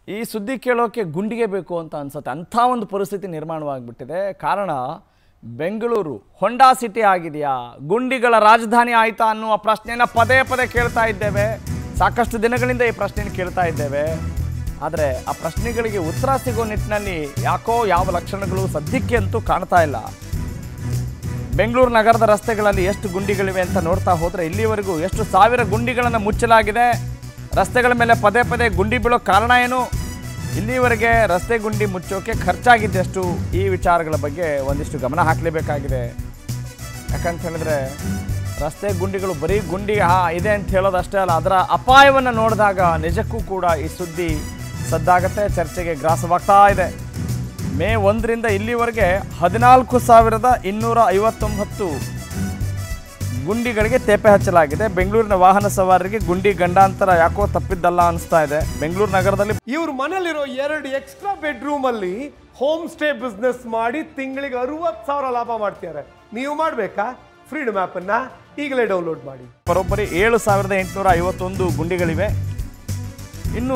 ಈ ಸುದ್ದಿ ಕೇಳೋಕೆ ಗುಂಡಿಗೆ ಬೇಕು ಅಂತ ಅನ್ಸುತ್ತೆ ಅಂಥ ಒಂದು ಪರಿಸ್ಥಿತಿ ನಿರ್ಮಾಣವಾಗಿಬಿಟ್ಟಿದೆ ಕಾರಣ ಬೆಂಗಳೂರು ಹೊಂಡಾ ಸಿಟಿ ಆಗಿದೆಯಾ ಗುಂಡಿಗಳ ರಾಜಧಾನಿ ಆಯ್ತಾ ಅನ್ನುವ ಪ್ರಶ್ನೆನ ಪದೇ ಪದೇ ಕೇಳ್ತಾ ಇದ್ದೇವೆ ಸಾಕಷ್ಟು ದಿನಗಳಿಂದ ಈ ಪ್ರಶ್ನೆಯನ್ನು ಕೇಳ್ತಾ ಇದ್ದೇವೆ ಆದರೆ ಆ ಪ್ರಶ್ನೆಗಳಿಗೆ ಉತ್ತರ ಸಿಗೋ ನಿಟ್ಟಿನಲ್ಲಿ ಯಾಕೋ ಯಾವ ಲಕ್ಷಣಗಳು ಸದ್ಯಕ್ಕೆ ಅಂತೂ ಕಾಣ್ತಾ ಇಲ್ಲ ಬೆಂಗಳೂರು ನಗರದ ರಸ್ತೆಗಳಲ್ಲಿ ಎಷ್ಟು ಗುಂಡಿಗಳಿವೆ ಅಂತ ನೋಡ್ತಾ ಹೋದರೆ ಇಲ್ಲಿವರೆಗೂ ಎಷ್ಟು ಸಾವಿರ ಗುಂಡಿಗಳನ್ನು ಮುಚ್ಚಲಾಗಿದೆ ರಸ್ತೆಗಳ ಮೇಲೆ ಪದೇ ಪದೇ ಗುಂಡಿ ಬೀಳೋ ಕಾರಣ ಏನು ಇಲ್ಲಿವರೆಗೆ ರಸ್ತೆ ಗುಂಡಿ ಮುಚ್ಚೋಕೆ ಖರ್ಚಾಗಿದ್ದೆಷ್ಟು ಈ ವಿಚಾರಗಳ ಬಗ್ಗೆ ಒಂದಿಷ್ಟು ಗಮನ ಹಾಕಲೇಬೇಕಾಗಿದೆ ಯಾಕಂತ ಹೇಳಿದ್ರೆ ರಸ್ತೆ ಗುಂಡಿಗಳು ಬರೀ ಗುಂಡಿ ಹಾ ಇದೆ ಅಂತ ಹೇಳೋದು ಅಷ್ಟೇ ಅಲ್ಲ ಅದರ ಅಪಾಯವನ್ನು ನೋಡಿದಾಗ ನಿಜಕ್ಕೂ ಕೂಡ ಈ ಸುದ್ದಿ ಸದ್ದಾಗತ್ತೆ ಚರ್ಚೆಗೆ ಗ್ರಾಸವಾಗ್ತಾ ಇದೆ ಮೇ ಒಂದರಿಂದ ಇಲ್ಲಿವರೆಗೆ ಹದಿನಾಲ್ಕು ಸಾವಿರದ ಇನ್ನೂರ ಐವತ್ತೊಂಬತ್ತು ಗುಂಡಿಗಳಿಗೆ ತೇಪೆ ಹಚ್ಚಲಾಗಿದೆ ಬೆಂಗಳೂರಿನ ವಾಹನ ಸವಾರರಿಗೆ ಗುಂಡಿ ಗಂಡಾಂತರ ಯಾಕೋ ತಪ್ಪಿದ್ದಲ್ಲ ಅನಿಸ್ತಾ ಇದೆ ಬೆಂಗಳೂರು ನಗರದಲ್ಲಿ ಇವ್ರ ಮನೇಲಿರೋ ಎರಡು ಎಕ್ಸ್ಟ್ರಾ ಬೆಡ್ರೂಮ್ ಅಲ್ಲಿ ಹೋಮ್ ಸ್ಟೇ ಬಿಸ್ನೆಸ್ ಮಾಡಿ ತಿಂಗಳಿಗೆ ಅರವತ್ತು ಸಾವಿರ ಲಾಭ ಮಾಡ್ತಿದ್ದಾರೆ ನೀವು ಮಾಡ್ಬೇಕಾ ಫ್ರೀಡಮ್ ಆಪ್ ಅನ್ನ ಈಗಲೇ ಡೌನ್ಲೋಡ್ ಮಾಡಿ ಬರೋಬ್ಬರಿ ಏಳು ಸಾವಿರದ ಎಂಟುನೂರ ಐವತ್ತೊಂದು ಗುಂಡಿಗಳಿವೆ ಇನ್ನು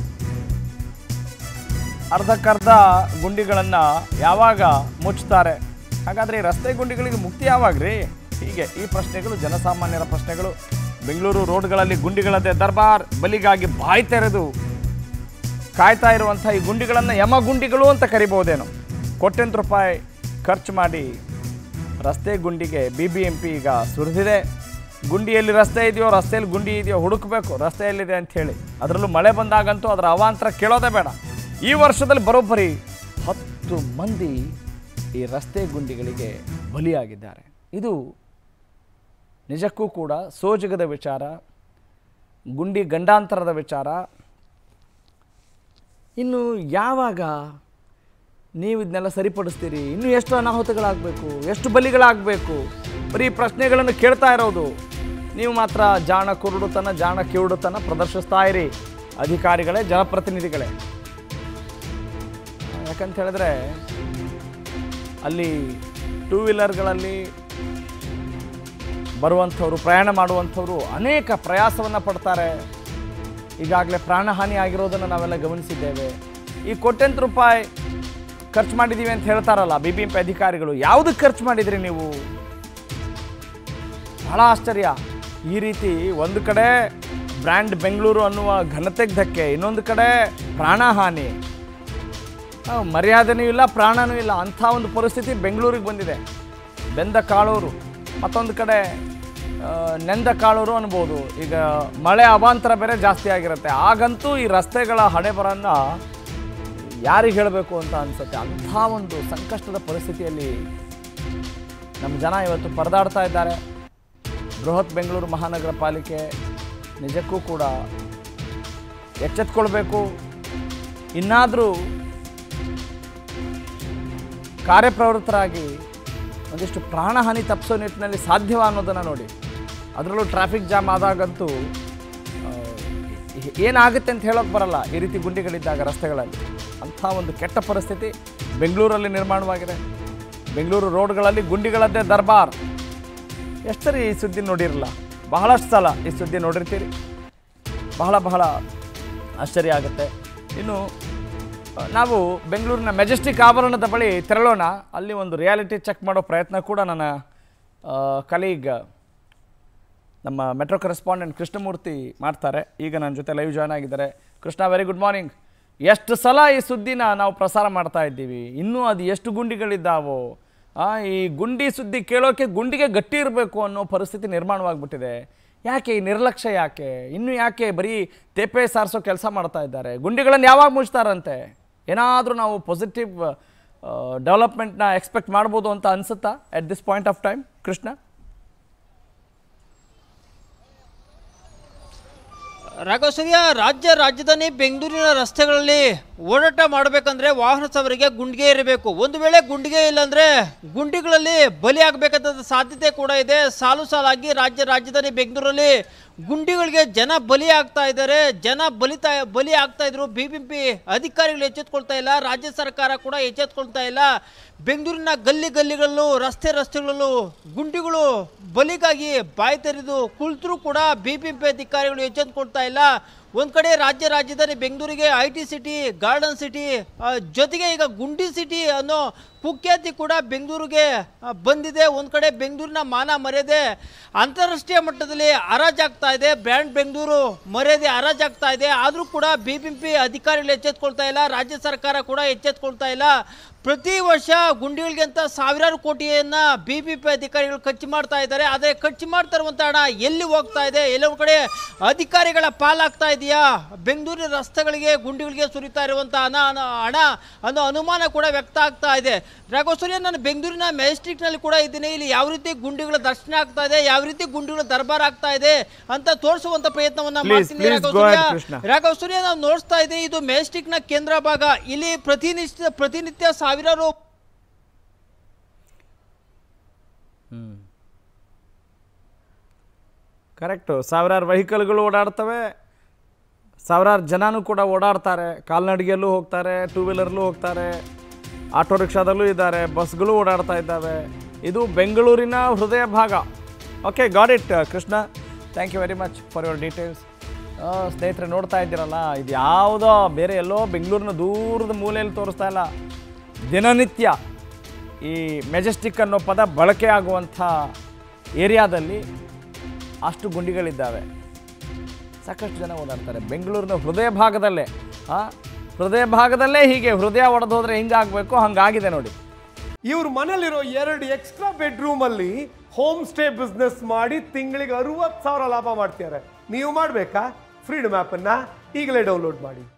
ಅರ್ಧಕ್ಕರ್ಧ ಗುಂಡಿಗಳನ್ನು ಯಾವಾಗ ಮುಚ್ಚುತ್ತಾರೆ ಹಾಗಾದರೆ ಈ ರಸ್ತೆ ಗುಂಡಿಗಳಿಗೆ ಮುಕ್ತಿ ಯಾವಾಗ ರೀ ಹೀಗೆ ಈ ಪ್ರಶ್ನೆಗಳು ಜನಸಾಮಾನ್ಯರ ಪ್ರಶ್ನೆಗಳು ಬೆಂಗಳೂರು ರೋಡ್ಗಳಲ್ಲಿ ಗುಂಡಿಗಳದ್ದೇ ದರ್ಬಾರ್ ಬಲಿಗಾಗಿ ಬಾಯಿ ತೆರೆದು ಕಾಯ್ತಾ ಇರುವಂಥ ಈ ಗುಂಡಿಗಳನ್ನು ಯಮ ಗುಂಡಿಗಳು ಅಂತ ಕರಿಬಹುದೇನೋ ಕೋಟ್ಯಂತರ ರೂಪಾಯಿ ಖರ್ಚು ಮಾಡಿ ರಸ್ತೆ ಗುಂಡಿಗೆ ಬಿ ಬಿ ಎಂ ಪಿ ಈಗ ಸುರಿದಿದೆ ಗುಂಡಿಯಲ್ಲಿ ರಸ್ತೆ ಇದೆಯೋ ರಸ್ತೆಯಲ್ಲಿ ಗುಂಡಿ ಇದೆಯೋ ಹುಡುಕಬೇಕು ರಸ್ತೆಯಲ್ಲಿದೆ ಅಂತ ಹೇಳಿ ಅದರಲ್ಲೂ ಮಳೆ ಬಂದಾಗಂತೂ ಅದರ ಅವಾಂತರ ಕೇಳೋದೇ ಬೇಡ ಈ ವರ್ಷದಲ್ಲಿ ಬರೋಬ್ಬರಿ ಹತ್ತು ಮಂದಿ ಈ ರಸ್ತೆ ಗುಂಡಿಗಳಿಗೆ ಬಲಿಯಾಗಿದ್ದಾರೆ ಇದು ನಿಜಕ್ಕೂ ಕೂಡ ಸೋಜಿಗದ ವಿಚಾರ ಗುಂಡಿ ಗಂಡಾಂತರದ ವಿಚಾರ ಇನ್ನು ಯಾವಾಗ ನೀವು ಇದನ್ನೆಲ್ಲ ಸರಿಪಡಿಸ್ತೀರಿ ಇನ್ನು ಎಷ್ಟು ಅನಾಹುತಗಳಾಗಬೇಕು ಎಷ್ಟು ಬಲಿಗಳಾಗಬೇಕು ಬರೀ ಪ್ರಶ್ನೆಗಳನ್ನು ಕೇಳ್ತಾ ಇರೋದು ನೀವು ಮಾತ್ರ ಜಾಣ ಕುರುಡುತನ ಜಾಣ ಕಿವುಡುತನ ಪ್ರದರ್ಶಿಸ್ತಾ ಇರಿ ಅಧಿಕಾರಿಗಳೇ ಜನಪ್ರತಿನಿಧಿಗಳೇ ಯಾಕಂತ ಹೇಳಿದ್ರೆ ಅಲ್ಲಿ ಟೂ ವೀಲರ್ಗಳಲ್ಲಿ ಬರುವಂಥವ್ರು ಪ್ರಯಾಣ ಮಾಡುವಂಥವ್ರು ಅನೇಕ ಪ್ರಯಾಸವನ್ನು ಪಡ್ತಾರೆ ಈಗಾಗಲೇ ಪ್ರಾಣಹಾನಿ ಆಗಿರೋದನ್ನು ನಾವೆಲ್ಲ ಗಮನಿಸಿದ್ದೇವೆ ಈ ಕೋಟ್ಯಂತರ ರೂಪಾಯಿ ಖರ್ಚು ಮಾಡಿದ್ದೀವಿ ಅಂತ ಹೇಳ್ತಾರಲ್ಲ ಬಿ ಬಿ ಎಂ ಪಿ ಅಧಿಕಾರಿಗಳು ಯಾವುದಕ್ಕೆ ಖರ್ಚು ಮಾಡಿದ್ರಿ ನೀವು ಬಹಳ ಆಶ್ಚರ್ಯ ಈ ರೀತಿ ಒಂದು ಕಡೆ ಬ್ರ್ಯಾಂಡ್ ಬೆಂಗಳೂರು ಅನ್ನುವ ಘನತೆಗೆ ಧಕ್ಕೆ ಇನ್ನೊಂದು ಕಡೆ ಪ್ರಾಣಹಾನಿ ಆ, ಮರ್ಯಾದೆನೂ ಇಲ್ಲ ಪ್ರಾಣನೂ ಇಲ್ಲ ಅಂಥ ಒಂದು ಪರಿಸ್ಥಿತಿ ಬೆಂಗಳೂರಿಗೆ ಬಂದಿದೆ ಬೆಂದ ಕಾಳೂರು ಮತ್ತೊಂದು ಕಡೆ ಆ, ನೆಂದ ಕಾಳೂರು ಅನ್ಬೋದು ಈಗ ಮಳೆ ಅವಾಂತರ ಬೇರೆ ಜಾಸ್ತಿ ಆಗಿರುತ್ತೆ ಆಗಂತೂ ಈ ರಸ್ತೆಗಳ ಹಣೆಬರನ್ನ ಯಾರಿಗೆ ಹೇಳಬೇಕು ಅಂತ ಅನಿಸುತ್ತೆ ಅಂಥ ಒಂದು ಸಂಕಷ್ಟದ ಪರಿಸ್ಥಿತಿಯಲ್ಲಿ ನಮ್ಮ ಜನ ಇವತ್ತು ಪರದಾಡ್ತಾ ಇದ್ದಾರೆ ಬೃಹತ್ ಬೆಂಗಳೂರು ಮಹಾನಗರ ಪಾಲಿಕೆ ನಿಜಕ್ಕೂ ಕೂಡ ಎಚ್ಚೆತ್ಕೊಳ್ಬೇಕು ಇನ್ನಾದರೂ ಕಾರ್ಯಪ್ರವೃತ್ತರಾಗಿ ಒಂದಿಷ್ಟು ಪ್ರಾಣಹಾನಿ ತಪ್ಪಿಸೋ ನಿಟ್ಟಿನಲ್ಲಿ ಸಾಧ್ಯವ ಅನ್ನೋದನ್ನು ನೋಡಿ ಅದರಲ್ಲೂ ಟ್ರಾಫಿಕ್ ಜಾಮ್ ಆದಾಗಂತೂ ಆ, ಏನಾಗುತ್ತೆ ಅಂತ ಹೇಳೋಕೆ ಬರಲ್ಲ ಈ ರೀತಿ ಗುಂಡಿಗಳಿದ್ದಾಗ ರಸ್ತೆಗಳಲ್ಲಿ ಅಂಥ ಒಂದು ಕೆಟ್ಟ ಪರಿಸ್ಥಿತಿ ಬೆಂಗಳೂರಲ್ಲಿ ನಿರ್ಮಾಣವಾಗಿದೆ ಬೆಂಗಳೂರು ರೋಡ್ಗಳಲ್ಲಿ ಗುಂಡಿಗಳದ್ದೇ ದರ್ಬಾರ್ ಎಷ್ಟು ಸರಿ ಈ ಸುದ್ದಿ ನೋಡಿರಲ್ಲ ಬಹಳಷ್ಟು ಸಲ ಈ ಸುದ್ದಿ ನೋಡಿರ್ತೀರಿ ಬಹಳ ಬಹಳ ಆಶ್ಚರ್ಯ ಆಗುತ್ತೆ ಇನ್ನು ಆ, ನಾವು ಬೆಂಗಳೂರಿನ ಮೆಜೆಸ್ಟಿಕ್ ಆಭರಣದ ಬಳಿ ತೆರಳೋಣ ಅಲ್ಲಿ ಒಂದು ರಿಯಾಲಿಟಿ ಚೆಕ್ ಮಾಡೋ ಪ್ರಯತ್ನ ಕೂಡ ನನ್ನ ಕಲೀಗ್ ನಮ್ಮ ಮೆಟ್ರೋ ಕರೆಸ್ಪಾಂಡೆಂಟ್ ಕೃಷ್ಣಮೂರ್ತಿ ಮಾಡ್ತಾರೆ ಈಗ ನನ್ನ ಜೊತೆ ಲೈವ್ ಜಾಯ್ನ್ ಆಗಿದ್ದಾರೆ ಕೃಷ್ಣ ವೆರಿ ಗುಡ್ ಮಾರ್ನಿಂಗ್ ಎಷ್ಟು ಸಲ ಈ ಸುದ್ದಿನ ನಾವು ಪ್ರಸಾರ ಮಾಡ್ತಾ ಇದ್ದೀವಿ ಇನ್ನೂ ಅದು ಎಷ್ಟು ಗುಂಡಿಗಳಿದ್ದಾವೋ ಆ, ಈ ಗುಂಡಿ ಸುದ್ದಿ ಕೇಳೋಕೆ ಗುಂಡಿಗೆ ಗಟ್ಟಿ ಇರಬೇಕು ಅನ್ನೋ ಪರಿಸ್ಥಿತಿ ನಿರ್ಮಾಣವಾಗ್ಬಿಟ್ಟಿದೆ ಯಾಕೆ ಈ ನಿರ್ಲಕ್ಷ್ಯ ಯಾಕೆ ಇನ್ನು ಯಾಕೆ ಬರೀ ತೇಪೆ ಸಾರಿಸೋ ಕೆಲಸ ಮಾಡ್ತಾ ಇದ್ದಾರೆ ಗುಂಡಿಗಳನ್ನು ಯಾವಾಗ ಮುಚ್ತಾರಂತೆ ಏನಾದರೂ ನಾವು ಪಾಸಿಟಿವ್ ಡೆವಲಪ್ಮೆಂಟ್ನ ಎಕ್ಸ್ಪೆಕ್ಟ್ ಮಾಡ್ಬೋದು ಅಂತ ಅನ್ಸುತ್ತಾ at this point of time Krishna Raghavasurya ರಾಜ್ಯ ರಾಜಧಾನಿ ಬೆಂಗಳೂರಿನ ರಸ್ತೆಗಳಲ್ಲಿ ಓಡಾಟ ಮಾಡಬೇಕಂದ್ರೆ ವಾಹನ ಸವಾರಿಗೆ ಗುಂಡಿಗೆ ಇರಬೇಕು ಒಂದು ವೇಳೆ ಗುಂಡಿಗೆ ಇಲ್ಲಾಂದ್ರೆ ಗುಂಡಿಗಳಲ್ಲಿ ಬಲಿ ಆಗಬೇಕಂತ ಸಾಧ್ಯತೆ ಕೂಡ ಇದೆ ಸಾಲು ಸಾಲಾಗಿ ರಾಜ್ಯ ರಾಜಧಾನಿ ಬೆಂಗಳೂರಲ್ಲಿ ಗುಂಡಿಗಳಿಗೆ ಜನ ಬಲಿ ಆಗ್ತಾ ಇದ್ದಾರೆ ಜನ ಬಲಿತಾ ಬಲಿ ಆಗ್ತಾ ಇದ್ರು ಬಿ ಬಿ ಪಿ ಅಧಿಕಾರಿಗಳು ಎಚ್ಚೆತ್ಕೊಳ್ತಾ ಇಲ್ಲ ರಾಜ್ಯ ಸರ್ಕಾರ ಕೂಡ ಎಚ್ಚೆತ್ಕೊಳ್ತಾ ಇಲ್ಲ ಬೆಂಗಳೂರಿನ ಗಲ್ಲಿ ಗಲ್ಲಿಗಳಲ್ಲೂ ರಸ್ತೆ ರಸ್ತೆಗಳಲ್ಲೂ ಗುಂಡಿಗಳು ಬಲಿಗಾಗಿ ಬಾಯಿ ತೆರೆದು ಕುಳಿತರೂ ಕೂಡ ಬಿ ಬಿ ಪಿ ಅಧಿಕಾರಿಗಳು ಎಚ್ಚೆತ್ಕೊಳ್ತಾ ಇಲ್ಲ ಒಂದ್ ಕಡೆ ರಾಜ್ಯ ರಾಜಧಾನಿ ಬೆಂಗಳೂರಿಗೆ I T city garden city ಆ, ಜೊತೆಗೆ ಈಗ ಗುಂಡಿ ಸಿಟಿ ಅನ್ನೋ ಕುಖ್ಯಾತಿ ಕೂಡ ಬೆಂಗಳೂರಿಗೆ ಆ, ಬಂದಿದೆ ಒಂದ್ ಕಡೆ ಬೆಂಗಳೂರಿನ ಮಾನ ಮರ್ಯಾದೆ ಅಂತಾರಾಷ್ಟ್ರೀಯ ಮಟ್ಟದಲ್ಲಿ ಹರಾಜಾಗ್ತಾ ಇದೆ ಬ್ರ್ಯಾಂಡ್ ಬೆಂಗಳೂರು ಮರ್ಯಾದೆ ಹರಾಜಾಗ್ತಾ ಇದೆ ಆದರೂ ಕೂಡ ಬಿ ಬಿ ಪಿ ಅಧಿಕಾರಿಗಳು ಎಚ್ಚೆತ್ಕೊಳ್ತಾ ಇಲ್ಲ ರಾಜ್ಯ ಸರ್ಕಾರ ಕೂಡ ಎಚ್ಚೆತ್ಕೊಳ್ತಾ ಇಲ್ಲ ಪ್ರತಿ ವರ್ಷ ಗುಂಡಿಗಳಿಗೆ ಅಂತ ಸಾವಿರಾರು ಕೋಟಿಯನ್ನ ಬಿ ಬಿ ಪಿ ಅಧಿಕಾರಿಗಳು ಖರ್ಚು ಮಾಡ್ತಾ ಇದ್ದಾರೆ ಆದರೆ ಖರ್ಚು ಮಾಡ್ತಾ ಇರುವಂಥ ಹಣ ಎಲ್ಲಿ ಹೋಗ್ತಾ ಇದೆ ಎಲ್ಲೋ ಒಂದ್ ಕಡೆ ಅಧಿಕಾರಿಗಳ ಪಾಲಾಗ್ತಾ ಇದೆಯಾ ಬೆಂಗಳೂರಿನ ರಸ್ತೆಗಳಿಗೆ ಗುಂಡಿಗಳಿಗೆ ಸುರಿತಾ ಇರುವಂಥ ಹಣ ಹಣ- ಹಣ ಅನ್ನೋ ಅನುಮಾನ ಕೂಡ ವ್ಯಕ್ತ ಆಗ್ತಾ ಇದೆ ರಾಘವಸೂರ್ಯ ನಾನು ಬೆಂಗಳೂರಿನ ಮೆಜೆಸ್ಟಿಕ್ನಲ್ಲಿ ಕೂಡ ಇದ್ದೀನಿ ಇಲ್ಲಿ ಯಾವ ರೀತಿ ಗುಂಡಿಗಳ ದರ್ಶನ ಆಗ್ತಾ ಇದೆ ಯಾವ ರೀತಿ ಗುಂಡಿಗಳ ದರ್ಬಾರ್ ಆಗ್ತಾ ಇದೆ ಅಂತ ತೋರಿಸುವಂತ ಪ್ರಯತ್ನವನ್ನ Please, ಮಾಡ್ತೀನಿ please ರಾಘವ go ahead, ಸೂರ್ಯ. ಕೃಷ್ಣ. ರಾಘವ ಸೂರ್ಯ ನಾವು ನೋಡ್ತಾ ಇದ್ದೀವಿ ಇದು ಮೆಜೆಸ್ಟಿಕ್ ನ ಕೇಂದ್ರ ಭಾಗ ಇಲ್ಲಿ ಪ್ರತಿನಿತ್ಯ ಪ್ರತಿನಿತ್ಯ ಸಾವಿರಾರು ಕರೆಕ್ಟು ಸಾವಿರಾರು ವೆಹಿಕಲ್ಗಳು ಓಡಾಡ್ತವೆ ಸಾವಿರಾರು ಜನನೂ ಕೂಡ ಓಡಾಡ್ತಾರೆ ಕಾಲ್ನಡಿಗೆಯಲ್ಲೂ ಹೋಗ್ತಾರೆ ಟೂ ವೀಲರ್ಲೂ ಹೋಗ್ತಾರೆ ಆಟೋ ರಿಕ್ಷಾದಲ್ಲೂ ಇದ್ದಾರೆ ಬಸ್ಗಳು ಓಡಾಡ್ತಾ ಇದ್ದಾವೆ ಇದು ಬೆಂಗಳೂರಿನ ಹೃದಯ ಭಾಗ okay god it Krishna thank you very much for your details ಸ್ನೇಹಿತರೆ ನೋಡ್ತಾ ಇದ್ದೀರಲ್ಲ ಇದು ಯಾವುದೋ ಬೇರೆ ಎಲ್ಲೋ ಬೆಂಗಳೂರಿನ ದೂರದ ಮೂಲೆಯಲ್ಲಿ ತೋರಿಸ್ತಾ ಇಲ್ಲ ದಿನನಿತ್ಯ ಈ ಮೆಜೆಸ್ಟಿಕ್ ಅನ್ನೋ ಪದ ಬಳಕೆ ಆಗುವಂಥ ಏರಿಯಾದಲ್ಲಿ ಅಷ್ಟು ಗುಂಡಿಗಳಿದ್ದಾವೆ ಸಾಕಷ್ಟು ಜನ ಓಡಾಡ್ತಾರೆ ಬೆಂಗಳೂರಿನ ಹೃದಯ ಭಾಗದಲ್ಲೇ ಆ ಹೃದಯ ಭಾಗದಲ್ಲೇ ಹೀಗೆ ಹೃದಯ ಒಡೆದು ಹೋದ್ರೆ ಹಿಂಗಾಗಬೇಕು ಹಂಗಾಗಿದೆ ನೋಡಿ ಇವ್ರ ಮನೇಲಿರೋ ಎರಡು ಎಕ್ಸ್ಟ್ರಾ ಬೆಡ್ರೂಮ್ ಅಲ್ಲಿ ಹೋಮ್ ಸ್ಟೇ ಬಿಸ್ನೆಸ್ ಮಾಡಿ ತಿಂಗಳಿಗೆ ಅರವತ್ತು ಸಾವಿರ ಲಾಭ ಮಾಡ್ತಿದ್ದಾರೆ ನೀವು ಮಾಡಬೇಕಾ ಫ್ರೀಡಮ್ ಆ್ಯಪನ್ನು ಈಗಲೇ ಡೌನ್ಲೋಡ್ ಮಾಡಿ